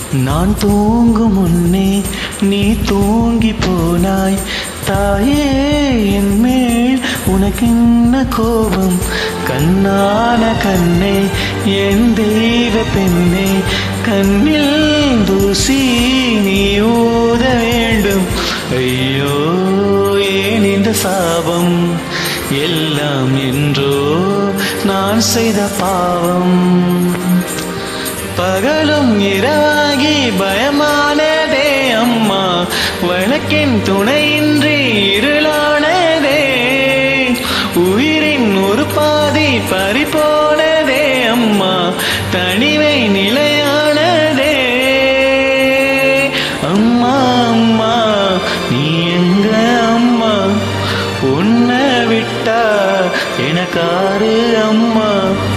நான் தூங்கும் முன்னே நீ தூங்கி போனாய் தாயே என் மேல் உனக்கென்ன கோபம் கண்ணான கண்ணே என் தெய்வ பெண்ணே கண்ணில் தூசி நீ ஊத வேண்டும் ஐயோ ஏன் இந்த சாபம் எல்லாம் என்றோ நான் செய்த பாவம் பகலும் இரவாகி பயமானதே அம்மா வழக்கின் துணையின்றி இருளானதே உயிரின் ஒரு பாதி பறிபோனதே அம்மா தனிமை நிலையானதே அம்மா அம்மா நீ எங்க அம்மா உன்னை விட்டா எனக்காரு அம்மா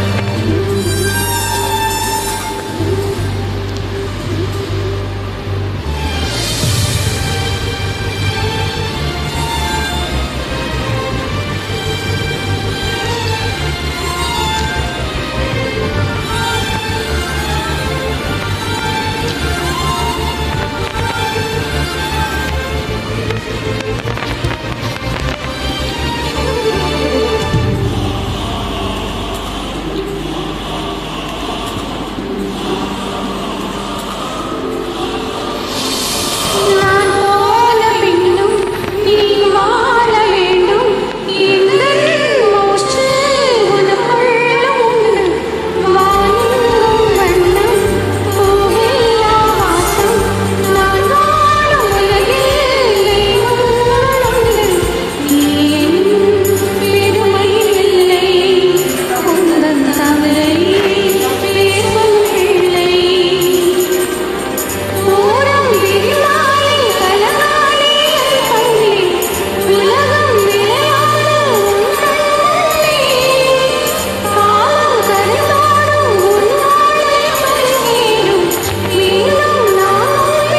நான் போன பின்னும் நீ வாழ வேண்டும் இந்த மூச்சு உனக்குள்ள உண்டு வானிலும் வண்ணம் பூவில்லா வாசம் நான் வாழும் உலகில் தெய்வம் உண்டு நீ என் பெருமை இல்லை உந்தன் தவறை பேசும் பிள்ளை ஓரம் விரிவாலே கலகாலே என் கண்ணே உலகம் விளையாட உன் கண்ணே காலம் கரைந்தாடும் உன் நாளை பரிசேரும் மீண்டும் நான்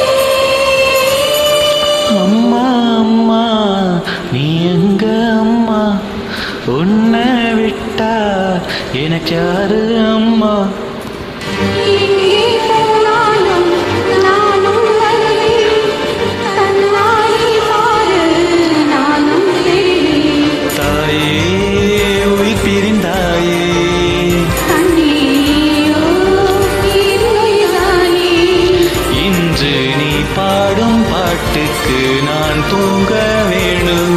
அம்மா அம்மா நீ எங்க அம்மா உன்னை விட்டா எனக்கு யாரு அம்மா எங்கே போனாலும் நானும் வருவேன் கண்ணாடி பாரு நானும் தெரிவேன் தாயே உயிர் பிரிந்தாயே கண்ணீரோ தீர்ந்தானே இன்று நீ பாடும் பாட்டுக்கு நான் தூங்க வேணும்